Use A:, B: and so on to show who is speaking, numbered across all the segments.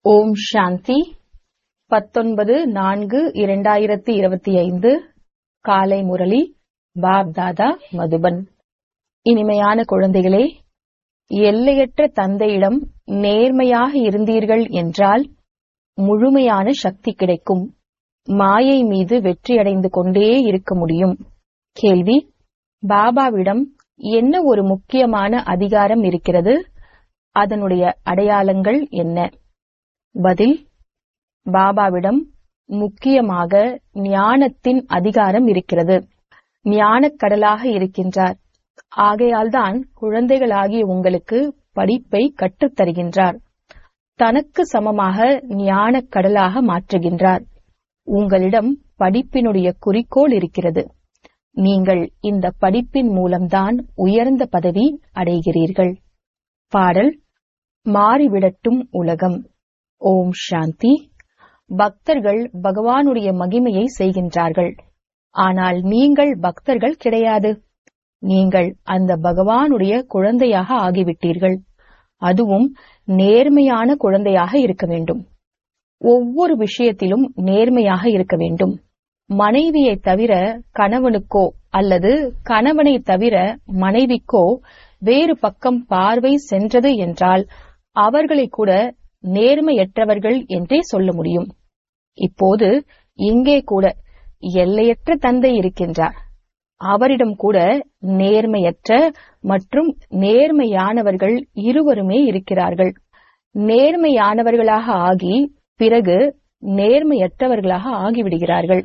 A: ஓம் சாந்தி பத்தொன்பது நான்கு இரண்டாயிரத்தி இருபத்தி ஐந்து காலை முரளி பாப் தாதா மதுபன் இனிமையான குழந்தைகளே எல்லையற்ற தந்தையிடம் நேர்மையாக இருந்தீர்கள் என்றால் முழுமையான சக்தி கிடைக்கும் மாயை மீது வெற்றியடைந்து கொண்டே இருக்க முடியும் கேள்வி பாபாவிடம் என்ன ஒரு முக்கியமான அதிகாரம் இருக்கிறது அதனுடைய அடையாளங்கள் என்ன பதில் பாபாவிடம் முக்கியமாக ஞானத்தின் அதிகாரம் இருக்கிறது ஞானக் கடலாக இருக்கின்றார் ஆகையால்தான் குழந்தைகளாகிய உங்களுக்கு படிப்பை கற்றுத் தருகின்றார் தனக்கு சமமாக ஞானக் கடலாக மாற்றுகின்றார் உங்களிடம் படிப்பினுடைய குறிக்கோள் இருக்கிறது நீங்கள் இந்த படிப்பின் மூலம்தான் உயர்ந்த பதவி அடைகிறீர்கள் பாடல் மாறிவிடட்டும் உலகம் ஓம் சாந்தி பக்தர்கள் பகவானுடைய மகிமையை செய்கின்றார்கள் ஆனால் நீங்கள் பக்தர்கள் கிடையாது நீங்கள் அந்த பகவானுடைய குழந்தையாக ஆகிவிட்டீர்கள் அதுவும் நேர்மையான குழந்தையாக இருக்க வேண்டும் ஒவ்வொரு விஷயத்திலும் நேர்மையாக இருக்க வேண்டும் மனைவியை தவிர கணவனுக்கோ அல்லது கணவனை தவிர மனைவிக்கோ வேறு பக்கம் பார்வை சென்றது என்றால் அவர்களை கூட நேர்மையற்றவர்கள் என்றே சொல்ல முடியும் இப்போது இங்கே கூட எல்லையற்ற தந்தை இருக்கின்றார் அவரிடம் கூட நேர்மையற்ற மற்றும் நேர்மையானவர்கள் இருவருமே இருக்கிறார்கள் நேர்மையானவர்களாக ஆகி பிறகு நேர்மையற்றவர்களாக ஆகிவிடுகிறார்கள்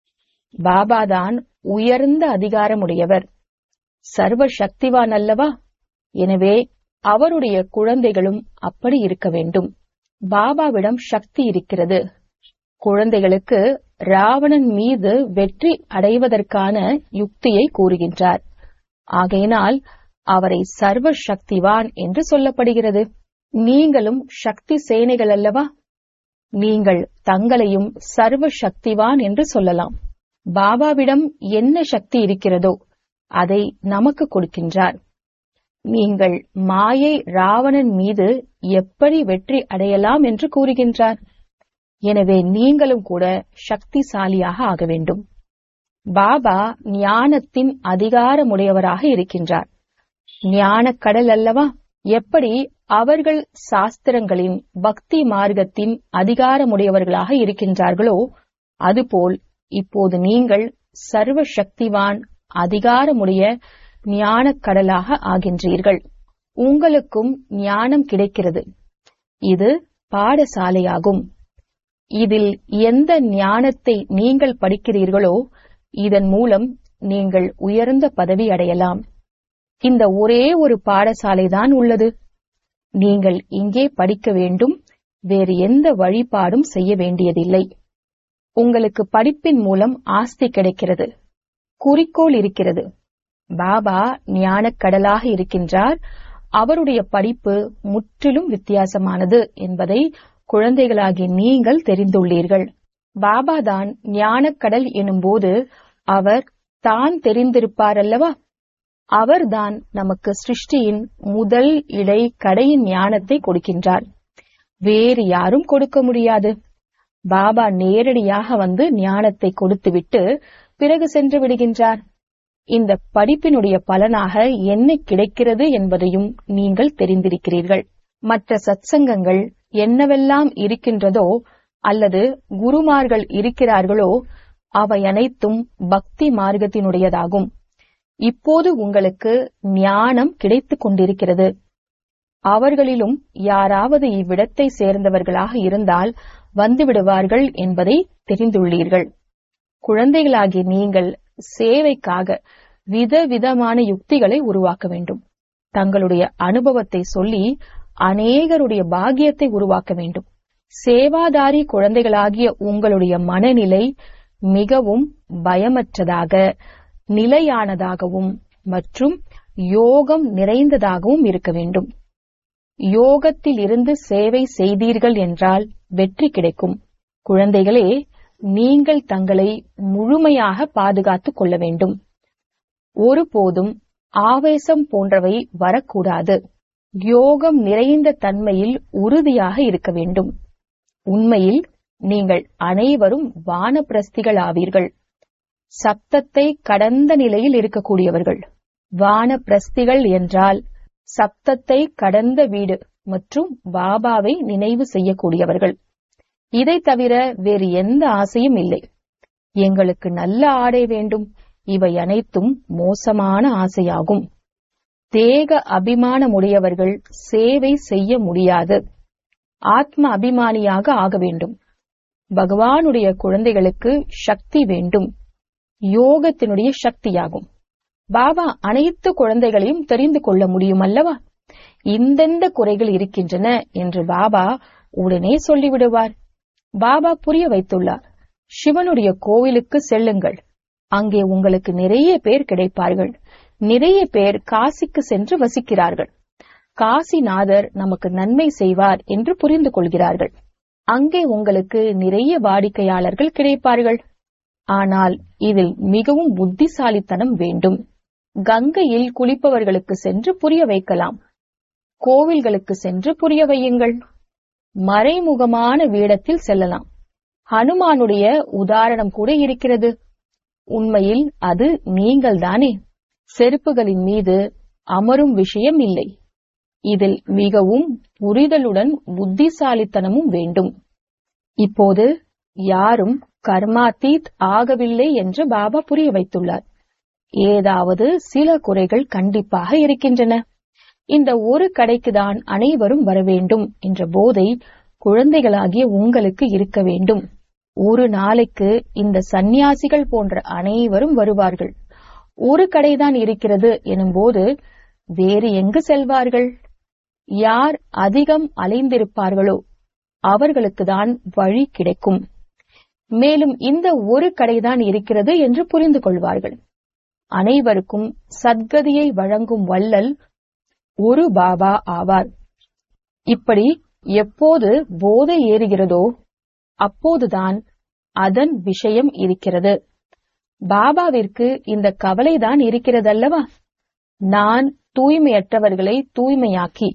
A: பாபாதான் உயர்ந்த அதிகாரமுடையவர் சர்வ சக்திவான் அல்லவா எனவே அவருடைய குழந்தைகளும் அப்படி இருக்க வேண்டும் பாபாவிடம் சக்தி இருக்கிறது குழந்தைகளுக்கு ராவணன் மீது வெற்றி அடைவதற்கான யுக்தியை கூறுகின்றார் ஆகையினால் அவரை சர்வ சக்திவான் என்று சொல்லப்படுகிறது நீங்களும் சக்தி சேனைகள் அல்லவா நீங்கள் தங்களையும் சர்வ சக்திவான் என்று சொல்லலாம் பாபாவிடம் என்ன சக்தி இருக்கிறதோ அதை நமக்கு கொடுக்கின்றார் நீங்கள் மாயை ராவணன் மீது எப்படி வெற்றி அடையலாம் என்று கூறுகின்றார் எனவே நீங்களும் கூட சக்திசாலியாக ஆக வேண்டும் பாபா ஞானத்தின் அதிகாரமுடையவராக இருக்கின்றார் ஞான கடல் அல்லவா எப்படி அவர்கள் சாஸ்திரங்களின் பக்தி மார்க்கத்தின் அதிகாரமுடையவர்களாக இருக்கின்றார்களோ அதுபோல் இப்போது நீங்கள் சர்வ சக்திவான் அதிகாரமுடைய ஞானக் கடலாக ஆகின்றீர்கள் உங்களுக்கும் ஞானம் கிடைக்கிறது இது பாடசாலையாகும் இதில் எந்த ஞானத்தை நீங்கள் படிக்கிறீர்களோ இதன் மூலம் நீங்கள் உயர்ந்த பதவி அடையலாம் இந்த ஒரே ஒரு பாடசாலைதான் உள்ளது நீங்கள் இங்கே படிக்க வேண்டும் வேறு எந்த வழிபாடும் செய்ய வேண்டியதில்லை உங்களுக்கு படிப்பின் மூலம் ஆஸ்தி கிடைக்கிறது குறிக்கோள் இருக்கிறது பாபா ஞானக் கடலாக இருக்கின்றார் அவருடைய படிப்பு முற்றிலும் வித்தியாசமானது என்பதை குழந்தைகளாகி நீங்கள் தெரிந்துள்ளீர்கள் பாபா தான் ஞானக்கடல் எனும்போது அவர் தான் தெரிந்திருப்பார் அல்லவா அவர்தான் நமக்கு சிருஷ்டியின் முதல் இடை கடையின் ஞானத்தை கொடுக்கின்றார் வேறு யாரும் கொடுக்க முடியாது பாபா நேரடியாக வந்து ஞானத்தை கொடுத்துவிட்டு பிறகு சென்று விடுகின்றார் இந்த படிப்பினுடைய பலனாக என்ன கிடைக்கிறது என்பதையும் நீங்கள் தெரிந்திருக்கிறீர்கள் மற்ற சத்சங்கங்கள் என்னவெல்லாம் இருக்கின்றதோ அல்லது குருமார்கள் இருக்கிறார்களோ அவை அனைத்தும் பக்தி மார்க்கத்தினுடையதாகும் இப்போது உங்களுக்கு ஞானம் கிடைத்துக் கொண்டிருக்கிறது அவர்களிலும் யாராவது இவ்விடத்தை சேர்ந்தவர்களாக இருந்தால் வந்துவிடுவார்கள் என்பதை தெரிந்துள்ளீர்கள் குழந்தைகளாகி நீங்கள் சேவைக்காக விதவிதமான யுக்திகளை உருவாக்க வேண்டும் தங்களுடைய அனுபவத்தை சொல்லி அநேகருடைய பாக்கியத்தை உருவாக்க வேண்டும் சேவாதாரி குழந்தைகளாகிய உங்களுடைய மனநிலை மிகவும் பயமற்றதாக நிலையானதாகவும் மற்றும் யோகம் நிறைந்ததாகவும் இருக்க வேண்டும் யோகத்தில் இருந்து சேவை செய்தீர்கள் என்றால் வெற்றி கிடைக்கும் குழந்தைகளே நீங்கள் தங்களை முழுமையாக பாதுகாத்துக் கொள்ள வேண்டும் ஒருபோதும் ஆவேசம் போன்றவை வரக்கூடாது யோகம் நிறைந்த தன்மையில் உறுதியாக இருக்க வேண்டும் உண்மையில் நீங்கள் அனைவரும் வானப்பிரஸ்திகள் ஆவீர்கள் சப்தத்தை கடந்த நிலையில் இருக்கக்கூடியவர்கள் வானப்பிரஸ்திகள் என்றால் சப்தத்தை கடந்த வீடு மற்றும் பாபாவை நினைவு செய்யக்கூடியவர்கள் இதை தவிர வேறு எந்த ஆசையும் இல்லை எங்களுக்கு நல்ல ஆடை வேண்டும் இவை அனைத்தும் மோசமான ஆசையாகும் தேக அபிமானமுடையவர்கள் சேவை செய்ய முடியாது ஆத்ம அபிமானியாக ஆக வேண்டும் பகவானுடைய குழந்தைகளுக்கு சக்தி வேண்டும் யோகத்தினுடைய சக்தியாகும் பாபா அனைத்து குழந்தைகளையும் தெரிந்து கொள்ள முடியும் அல்லவா இந்தெந்த குறைகள் இருக்கின்றன என்று பாபா உடனே சொல்லிவிடுவார் பாபா புரிய வைத்துள்ளார் சிவனுடைய கோவிலுக்கு செல்லுங்கள் அங்கே உங்களுக்கு நிறைய பேர் கிடைப்பார்கள் நிறைய பேர் காசிக்கு சென்று வசிக்கிறார்கள் காசிநாதர் நமக்கு நன்மை செய்வார் என்று புரிந்து கொள்கிறார்கள் அங்கே உங்களுக்கு நிறைய வாடிக்கையாளர்கள் கிடைப்பார்கள் ஆனால் இதில் மிகவும் புத்திசாலித்தனம் வேண்டும் கங்கையில் குளிப்பவர்களுக்கு சென்று புரிய வைக்கலாம் கோவில்களுக்கு சென்று புரிய வையுங்கள் மறைமுகமான வேடத்தில் செல்லலாம் ஹனுமானுடைய உதாரணம் கூட இருக்கிறது உண்மையில் அது நீங்கள்தானே செருப்புகளின் மீது அமரும் விஷயம் இல்லை இதில் மிகவும் புரிதலுடன் புத்திசாலித்தனமும் வேண்டும் இப்போது யாரும் கர்மாத்தீத் ஆகவில்லை என்று பாபா புரிய வைத்துள்ளார் ஏதாவது சில குறைகள் கண்டிப்பாக இருக்கின்றன இந்த ஒரு கடைக்குதான் அனைவரும் வர வேண்டும் என்ற போதை குழந்தைகளாகிய உங்களுக்கு இருக்க வேண்டும் ஒரு நாளைக்கு இந்த சந்நியாசிகள் போன்ற அனைவரும் வருவார்கள் ஒரு கடைதான் இருக்கிறது எனும்போது வேறு எங்கு செல்வார்கள் யார் அதிகம் அலைந்திருப்பார்களோ அவர்களுக்குதான் வழி கிடைக்கும் மேலும் இந்த ஒரு கடைதான் இருக்கிறது என்று புரிந்து கொள்வார்கள் அனைவருக்கும் சத்கதியை வழங்கும் வள்ளல் ஒரு பாபா ஆவார் இப்படி எப்போது போதை ஏறுகிறதோ அப்போதுதான் அதன் விஷயம் இருக்கிறது பாபாவிற்கு இந்த கவலைதான் இருக்கிறதல்லவா நான் தூய்மையற்றவர்களை தூய்மையாக்கி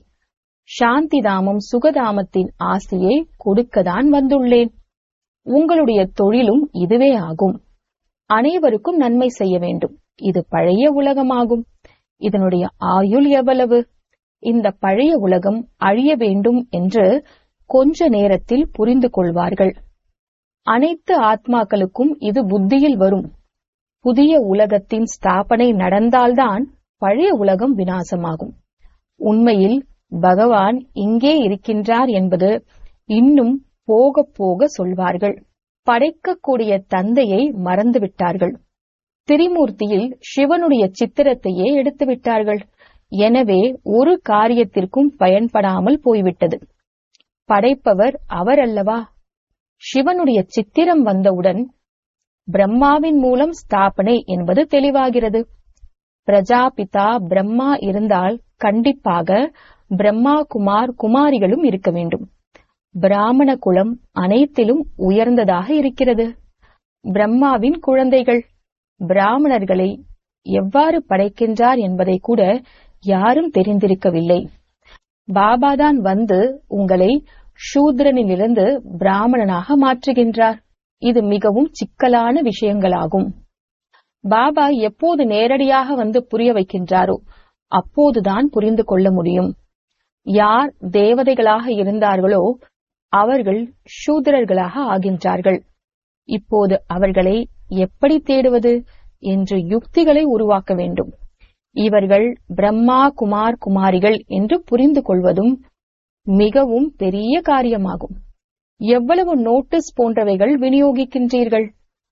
A: சாந்திதாமம் சுகதாமத்தின் ஆசையை கொடுக்கதான் வந்துள்ளேன் உங்களுடைய தொழிலும் இதுவே ஆகும் அனைவருக்கும் நன்மை செய்ய வேண்டும் இது பழைய உலகமாகும் இதனுடைய ஆயுள் எவ்வளவு இந்த பழைய உலகம் அழிய வேண்டும் என்று கொஞ்ச நேரத்தில் புரிந்து கொள்வார்கள் அனைத்து ஆத்மாக்களுக்கும் இது புத்தியில் வரும் புதிய உலகத்தின் ஸ்தாபனை நடந்தால்தான் பழைய உலகம் வினாசமாகும் உண்மையில் பகவான் இங்கே இருக்கின்றார் என்பது இன்னும் போக போக சொல்வார்கள் படைக்கக்கூடிய தந்தையை மறந்துவிட்டார்கள் திரிமூர்த்தியில் சிவனுடைய சித்திரத்தையே எடுத்து விட்டார்கள் எனவே ஒரு காரியத்திற்கும் பயன்படாமல் போய்விட்டது படைப்பவர் அவர் அல்லவா சிவனுடைய சித்திரம் வந்தவுடன் பிரம்மாவின் மூலம் ஸ்தாபனை என்பது தெளிவாகிறது பிரஜாபிதா பிரம்மா இருந்தால் கண்டிப்பாக பிரம்மா குமார் குமாரிகளும் இருக்க வேண்டும் பிராமண குலம் அனைத்திலும் உயர்ந்ததாக இருக்கிறது பிரம்மாவின் குழந்தைகள் பிராமணர்களை எவ்வாறு படைக்கின்றார் என்பதை கூட யாரும் தெரிந்திருக்கவில்லை பாபாதான் வந்து உங்களை சூத்ரனிலிருந்து பிராமணனாக மாற்றுகின்றார் இது மிகவும் சிக்கலான விஷயங்களாகும் பாபா எப்போது நேரடியாக வந்து புரிய வைக்கின்றாரோ அப்போதுதான் புரிந்து கொள்ள முடியும் யார் தேவதைகளாக இருந்தார்களோ அவர்கள் சூத்திரர்களாக ஆகின்றார்கள் இப்போது அவர்களை எப்படி தேடுவது என்று யுக்திகளை உருவாக்க வேண்டும் இவர்கள் பிரம்மா குமார் குமாரிகள் என்று புரிந்து கொள்வதும் மிகவும் பெரிய காரியமாகும் எவ்வளவு நோட்டீஸ் போன்றவைகள் விநியோகிக்கின்றீர்கள்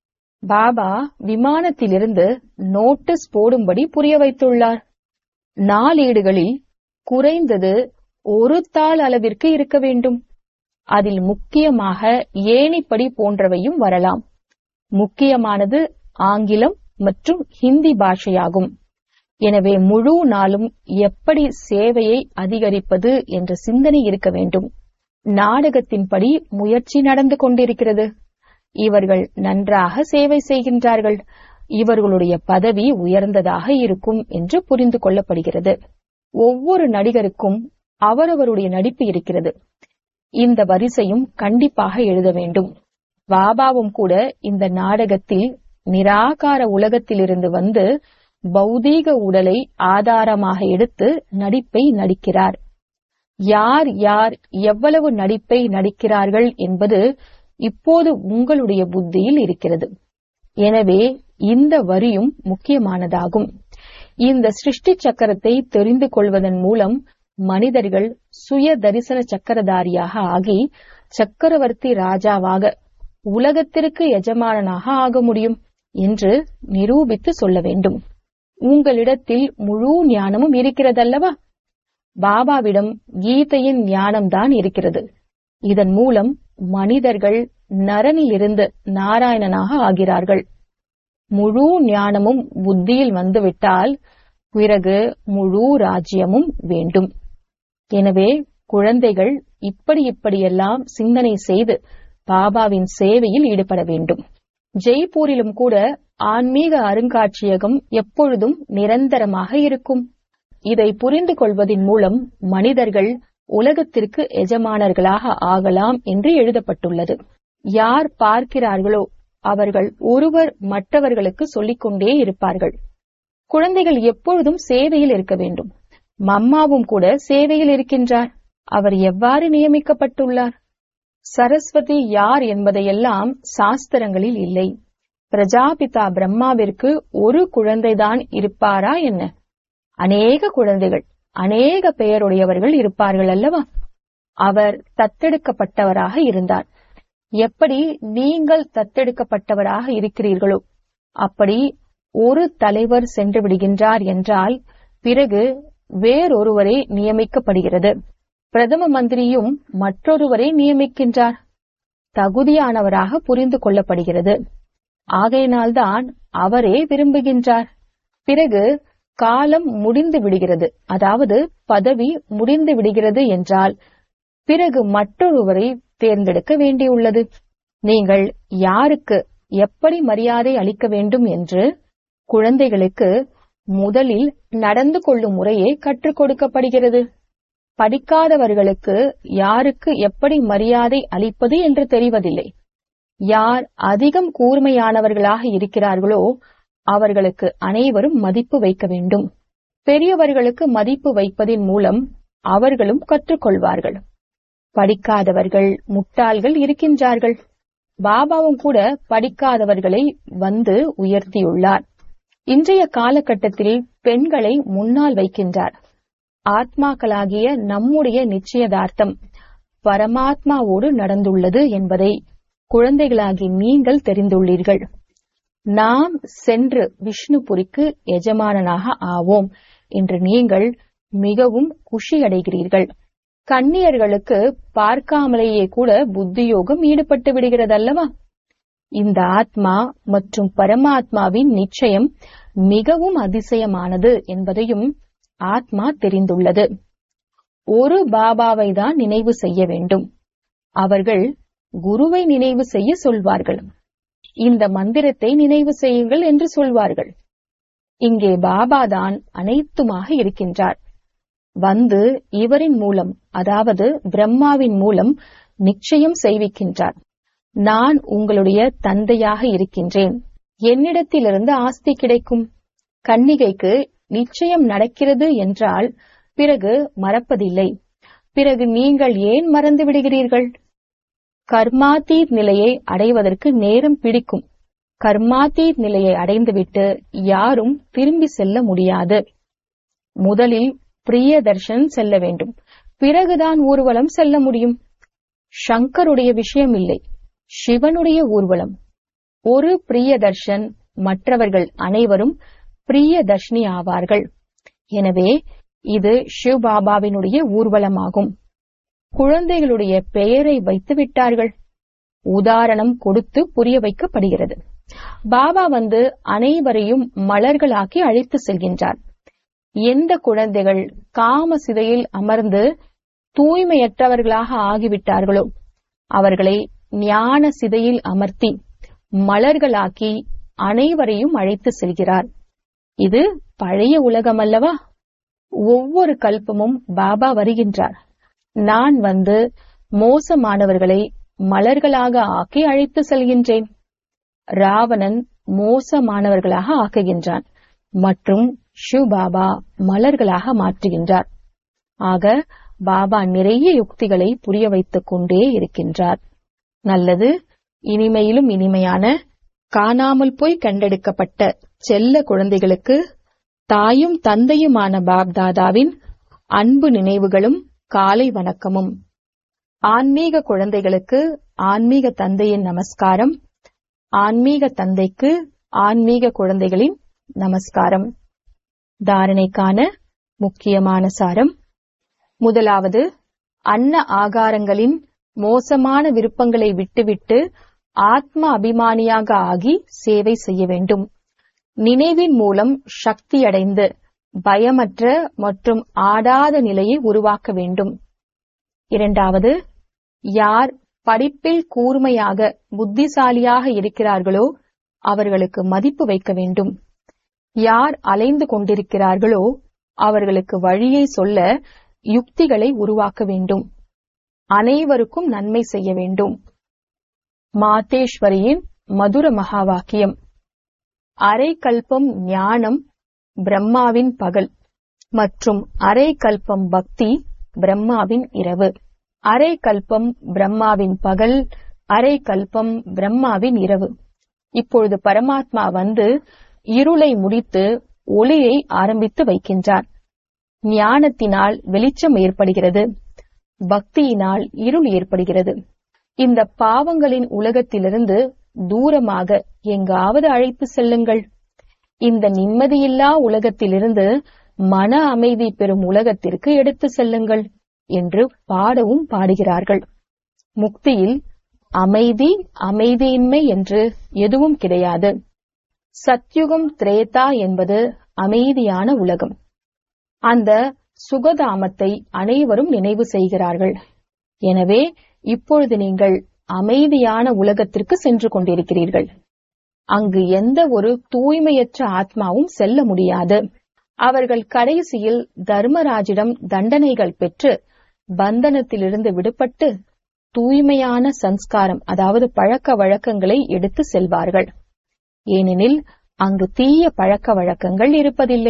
A: பாபா விமானத்திலிருந்து நோட்டீஸ் போடும்படி புரிய வைத்துள்ளார் நாளேடுகளில் குறைந்தது ஒரு தாள் அளவிற்கு இருக்க வேண்டும் அதில் முக்கியமாக ஏணிப்படி போன்றவையும் வரலாம் முக்கியமானது ஆங்கிலம் மற்றும் ஹிந்தி பாஷையாகும் எனவே முழு நாளும் எப்படி சேவையை அதிகரிப்பது என்ற சிந்தனை இருக்க வேண்டும் நாடகத்தின்படி முயற்சி நடந்து கொண்டிருக்கிறது இவர்கள் நன்றாக சேவை செய்கின்றார்கள் இவர்களுடைய பதவி உயர்ந்ததாக இருக்கும் என்று புரிந்து கொள்ளப்படுகிறது ஒவ்வொரு நடிகருக்கும் அவரவருடைய நடிப்பு இருக்கிறது இந்த வரிசையும் கண்டிப்பாக எழுத வேண்டும் பாபாவும் கூட இந்த நாடகத்தில் நிராகார உலகத்திலிருந்து வந்து பௌதீக உடலை ஆதாரமாக எடுத்து நடிப்பை நடிக்கிறார் யார் யார் எவ்வளவு நடிப்பை நடிக்கிறார்கள் என்பது இப்போது உங்களுடைய புத்தியில் இருக்கிறது எனவே இந்த வரியும் முக்கியமானதாகும் இந்த சிருஷ்டி சக்கரத்தை தெரிந்து கொள்வதன் மூலம் மனிதர்கள் சுய தரிசன சக்கரதாரியாக ஆகி சக்கரவர்த்தி ராஜாவாக உலகத்திற்கு எஜமானனாக ஆக முடியும் என்று நிரூபித்து சொல்ல வேண்டும் உங்களிடத்தில் முழு ஞானமும் இருக்கிறதல்லவா பாபாவிடம் கீதையின் ஞானம்தான் இருக்கிறது இதன் மூலம் மனிதர்கள் நரனிலிருந்து நாராயணனாக ஆகிறார்கள் முழு ஞானமும் புத்தியில் வந்துவிட்டால் பிறகு முழு ராஜ்யமும் வேண்டும் எனவே குழந்தைகள் இப்படி இப்படியெல்லாம் சிந்தனை செய்து பாபாவின் சேவையில் ஈடுபட வேண்டும் ஜெய்ப்பூரிலும் கூட ஆன்மீக அருங்காட்சியகம் எப்பொழுதும் நிரந்தரமாக இருக்கும் இதை புரிந்து கொள்வதன் மூலம் மனிதர்கள் உலகத்திற்கு எஜமானர்களாக ஆகலாம் என்று எழுதப்பட்டுள்ளது யார் பார்க்கிறார்களோ அவர்கள் ஒருவர் மற்றவர்களுக்கு சொல்லிக்கொண்டே இருப்பார்கள் குழந்தைகள் எப்பொழுதும் சேவையில் இருக்க வேண்டும் மம்மாவும் கூட சேவையில் இருக்கின்றார் அவர் எவ்வாறு நியமிக்கப்பட்டுள்ளார் சரஸ்வதி யார் என்பதையெல்லாம் சாஸ்திரங்களில் இல்லை பிரஜாபிதா பிரம்மாவிற்கு ஒரு குழந்தைதான் இருப்பாரா என்ன அநேக குழந்தைகள் அநேக பெயருடையவர்கள் இருப்பார்கள் அல்லவா அவர் தத்தெடுக்கப்பட்டவராக இருந்தார் எப்படி நீங்கள் தத்தெடுக்கப்பட்டவராக இருக்கிறீர்களோ அப்படி ஒரு தலைவர் சென்று விடுகின்றார் என்றால் பிறகு வேறொருவரே நியமிக்கப்படுகிறது பிரதம மந்திரியும் மற்றொருவரை நியமிக்கின்றார் தகுதியானவராக புரிந்து கொள்ளப்படுகிறது ஆகையினால்தான் அவரே விரும்புகின்றார் பிறகு காலம் முடிந்து விடுகிறது அதாவது பதவி முடிந்து விடுகிறது என்றால் பிறகு மற்றொருவரை தேர்ந்தெடுக்க வேண்டியுள்ளது நீங்கள் யாருக்கு எப்படி மரியாதை அளிக்க வேண்டும் என்று குழந்தைகளுக்கு முதலில் நடந்து கொள்ளும் முறையே கற்றுக் கொடுக்கப்படுகிறது படிக்காதவர்களுக்கு யாருக்கு எப்படி மரியாதை அளிப்பது என்று தெரிவதில்லை யார் அதிகம் கூர்மையானவர்களாக இருக்கிறார்களோ அவர்களுக்கு அனைவரும் மதிப்பு வைக்க வேண்டும் பெரியவர்களுக்கு மதிப்பு வைப்பதின் மூலம் அவர்களும் கற்றுக்கொள்வார்கள் படிக்காதவர்கள் முட்டாள்கள் இருக்கின்றார்கள் பாபாவும் கூட படிக்காதவர்களை வந்து உயர்த்தியுள்ளார் இன்றைய காலகட்டத்தில் பெண்களை முன்னால் வைக்கின்றார் ஆத்மாக்களாகிய நம்முடைய நிச்சயதார்த்தம் பரமாத்மாவோடு நடந்துள்ளது என்பதை குழந்தைகளாகி நீங்கள் தெரிந்துள்ளீர்கள் நாம் சென்று விஷ்ணுபுரிக்கு எஜமானனாக ஆவோம் என்று நீங்கள் மிகவும் குஷியடைகிறீர்கள் கன்னியர்களுக்கு பார்க்காமலேயே கூட புத்தியோகம் ஈடுபட்டு விடுகிறதல்லவா இந்த ஆத்மா மற்றும் பரமாத்மாவின் நிச்சயம் மிகவும் அதிசயமானது என்பதையும் ஆத்மா தெரிந்துள்ளது ஒரு பாபாவை தான் நினைவு செய்ய வேண்டும் அவர்கள் குருவை நினைவு செய்ய சொல்வார்கள் இந்த மந்திரத்தை நினைவு செய்யுங்கள் என்று சொல்வார்கள் இங்கே பாபா தான் அனைத்துமாக இருக்கின்றார் வந்து இவரின் மூலம் அதாவது பிரம்மாவின் மூலம் நிச்சயம் செய்விக்கின்றார் நான் உங்களுடைய தந்தையாக இருக்கின்றேன் என்னிடத்திலிருந்து ஆஸ்தி கிடைக்கும் கன்னிகைக்கு நிச்சயம் நடக்கிறது என்றால் பிறகு மறப்பதில்லை பிறகு நீங்கள் ஏன் மறந்து விடுகிறீர்கள் கர்மாத்தீத் நிலையை அடைவதற்கு நேரம் பிடிக்கும் கர்மாத்தீத் நிலையை அடைந்துவிட்டு யாரும் திரும்பி செல்ல முடியாது முதலில் பிரியதர்ஷன் செல்ல வேண்டும் பிறகுதான் ஊர்வலம் செல்ல முடியும் ஷங்கருடைய விஷயம் இல்லை சிவனுடைய ஊர்வலம் ஒரு பிரியதர்ஷன் மற்றவர்கள் அனைவரும் பிரியதர்ஷினி ஆவார்கள் எனவே இது சிவபாபாவினுடைய ஊர்வலமாகும் குழந்தைகளுடைய பெயரை வைத்து விட்டார்கள் உதாரணம் கொடுத்து புரிய வைக்கப்படுகிறது பாபா வந்து அனைவரையும் மலர்களாக்கி அழைத்து செல்கின்றார் எந்த குழந்தைகள் காம சிதையில் அமர்ந்து தூய்மையற்றவர்களாக ஆகிவிட்டார்களோ அவர்களை ஞான சிதையில் அமர்த்தி மலர்களாக்கி அனைவரையும் அழைத்து செல்கிறார் இது பழைய உலகம் அல்லவா ஒவ்வொரு கல்பமும் பாபா வருகின்றார் நான் வந்து மோசமானவர்களை மலர்களாக ஆக்கி அழைத்து செல்கின்றேன் ராவணன் மோசமானவர்களாக ஆக்குகின்றான் மற்றும் ஷிவ் பாபா மலர்களாக மாற்றுகின்றார் ஆக பாபா நிறைய யுக்திகளை புரிய வைத்துக் கொண்டே இருக்கின்றார் நல்லது இனிமையிலும் இனிமையான காணாமல் போய் கண்டெடுக்கப்பட்ட செல்ல குழந்தைகளுக்கு தாயும் தந்தையுமான பாப்தாதாவின் அன்பு நினைவுகளும் காலை வணக்கமும் ஆன்மீக குழந்தைகளுக்கு ஆன்மீக தந்தையின் நமஸ்காரம் ஆன்மீக தந்தைக்கு ஆன்மீக குழந்தைகளின் நமஸ்காரம் தாரணைக்கான முக்கியமான சாரம் முதலாவது அன்ன ஆகாரங்களின் மோசமான விருப்பங்களை விட்டுவிட்டு ஆத்ம அபிமானியாக ஆகி சேவை செய்ய வேண்டும் நினைவின் மூலம் சக்தியடைந்து பயமற்ற மற்றும் ஆடாத நிலையை உருவாக்க வேண்டும் இரண்டாவது யார் படிப்பில் கூர்மையாக புத்திசாலியாக இருக்கிறார்களோ அவர்களுக்கு மதிப்பு வைக்க வேண்டும் யார் அலைந்து கொண்டிருக்கிறார்களோ அவர்களுக்கு வழியை சொல்ல யுக்திகளை உருவாக்க வேண்டும் அனைவருக்கும் நன்மை செய்ய வேண்டும் மாதேஸ்வரியின் மதுர மகா வாக்கியம் அரை கல்பம் ஞானம் பிரம்மாவின் பகல் மற்றும் அரை கல்பம் பக்தி பிரம்மாவின் இரவு அரை கல்பம் பிரம்மாவின் பகல் அரை கல்பம் பிரம்மாவின் இரவு இப்பொழுது பரமாத்மா வந்து இருளை முடித்து ஒளியை ஆரம்பித்து வைக்கின்றார் ஞானத்தினால் வெளிச்சம் ஏற்படுகிறது பக்தியினால் இருள் ஏற்படுகிறது இந்த பாவங்களின் உலகத்திலிருந்து தூரமாக எங்காவது அழைத்து செல்லுங்கள் இந்த நிம்மதியில்லா உலகத்திலிருந்து மன அமைதி பெறும் உலகத்திற்கு எடுத்து செல்லுங்கள் என்று பாடவும் பாடுகிறார்கள் முக்தியில் அமைதி அமைதியின்மை என்று எதுவும் கிடையாது சத்யுகம் திரேதா என்பது அமைதியான உலகம் அந்த சுகதாமத்தை அனைவரும் நினைவு செய்கிறார்கள் எனவே இப்பொழுது நீங்கள் அமைதியான உலகத்திற்கு சென்று கொண்டிருக்கிறீர்கள் அங்கு எந்த ஒரு தூய்மையற்ற ஆத்மாவும் செல்ல முடியாது அவர்கள் கடைசியில் தர்மராஜிடம் தண்டனைகள் பெற்று பந்தனத்திலிருந்து விடுபட்டு தூய்மையான சன்ஸ்காரம் அதாவது பழக்க வழக்கங்களை எடுத்து செல்வார்கள் ஏனெனில் அங்கு தீய பழக்க வழக்கங்கள் இருப்பதில்லை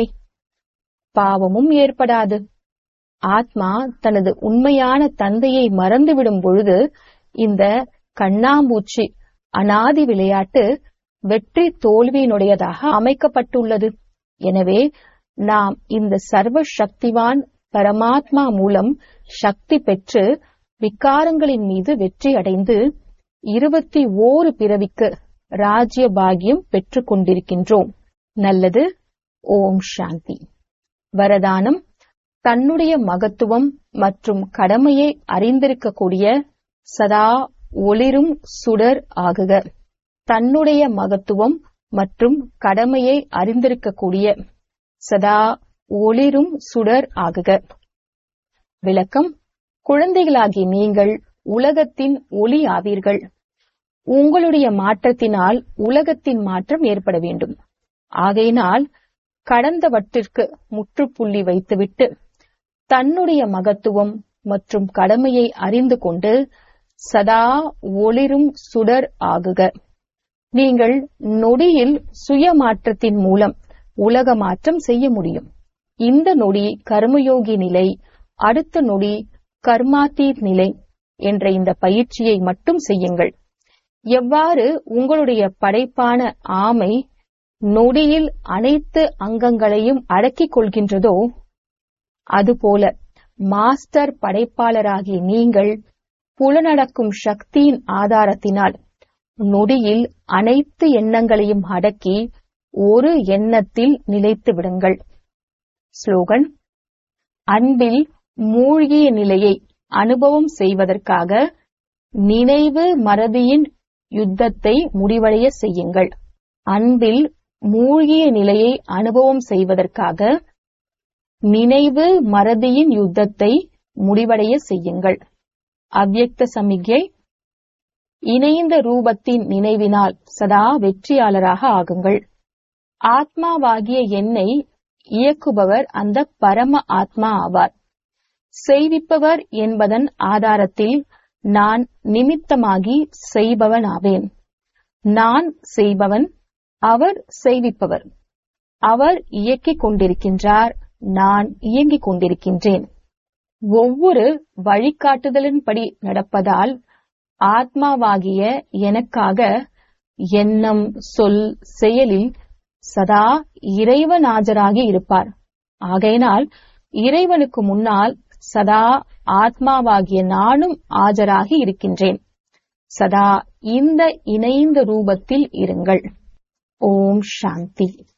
A: பாவமும் ஏற்படாது ஆத்மா தனது உண்மையான தந்தையை மறந்துவிடும் பொழுது இந்த கண்ணாம்பூச்சி அனாதி விளையாட்டு வெற்றி தோல்வியினுடையதாக அமைக்கப்பட்டுள்ளது எனவே நாம் இந்த சர்வ சக்திவான் பரமாத்மா மூலம் சக்தி பெற்று விக்காரங்களின் மீது வெற்றி அடைந்து இருபத்தி ஓரு பிறவிக்கு ராஜ்ய பாகியம் பெற்றுக் கொண்டிருக்கின்றோம் நல்லது ஓம் சாந்தி வரதானம் தன்னுடைய மகத்துவம் மற்றும் கடமையை அறிந்திருக்கக்கூடிய சதா ஒளிரும் சுடர் ஆகுக தன்னுடைய மகத்துவம் மற்றும் கடமையை அறிந்திருக்கக்கூடிய சதா ஒளிரும் சுடர் ஆகுக விளக்கம் குழந்தைகளாகி நீங்கள் உலகத்தின் ஒளி ஆவீர்கள் உங்களுடைய மாற்றத்தினால் உலகத்தின் மாற்றம் ஏற்பட வேண்டும் ஆகையினால் கடந்தவற்றிற்கு முற்றுப்புள்ளி வைத்துவிட்டு தன்னுடைய மகத்துவம் மற்றும் கடமையை அறிந்து கொண்டு சதா ஒளிரும் சுடர் ஆகுக நீங்கள் நொடியில் சுய மாற்றத்தின் மூலம் உலக மாற்றம் செய்ய முடியும் இந்த நொடி கர்மயோகி நிலை அடுத்த நொடி கர்மாத்தீத் நிலை என்ற இந்த பயிற்சியை மட்டும் செய்யுங்கள் எவ்வாறு உங்களுடைய படைப்பான ஆமை நொடியில் அனைத்து அங்கங்களையும் அடக்கிக் கொள்கின்றதோ அதுபோல மாஸ்டர் படைப்பாளராகிய நீங்கள் புலனடக்கும் சக்தியின் ஆதாரத்தினால் நொடியில் அனைத்து எண்ணங்களையும் அடக்கி ஒரு எண்ணத்தில் நிலைத்து விடுங்கள் ஸ்லோகன் அன்பில் மூழ்கிய நிலையை அனுபவம் செய்வதற்காக நினைவு மறதியின் யுத்தத்தை முடிவடைய செய்யுங்கள் அன்பில் மூழ்கிய நிலையை அனுபவம் செய்வதற்காக நினைவு மறதியின் யுத்தத்தை முடிவடைய செய்யுங்கள் அவ்யக்த சமிக்ஞை இணைந்த ரூபத்தின் நினைவினால் சதா வெற்றியாளராக ஆகுங்கள் ஆத்மாவாகிய என்னை இயக்குபவர் அந்த பரம ஆத்மா ஆவார் செய்விப்பவர் என்பதன் ஆதாரத்தில் நான் நிமித்தமாகி செய்பவனாவேன் நான் செய்பவன் அவர் செய்விப்பவர் அவர் இயக்கிக் கொண்டிருக்கின்றார் நான் இயங்கிக் கொண்டிருக்கின்றேன் ஒவ்வொரு வழிகாட்டுதலின்படி நடப்பதால் ஆத்மாவாகிய எனக்காக எண்ணம் சொல் செயலில் சதா இறைவனாஜராகி இருப்பார் ஆகையினால் இறைவனுக்கு முன்னால் சதா ஆத்மாவாகிய நானும் ஆஜராகி இருக்கின்றேன் சதா இந்த இணைந்த ரூபத்தில் இருங்கள் ஓம் சாந்தி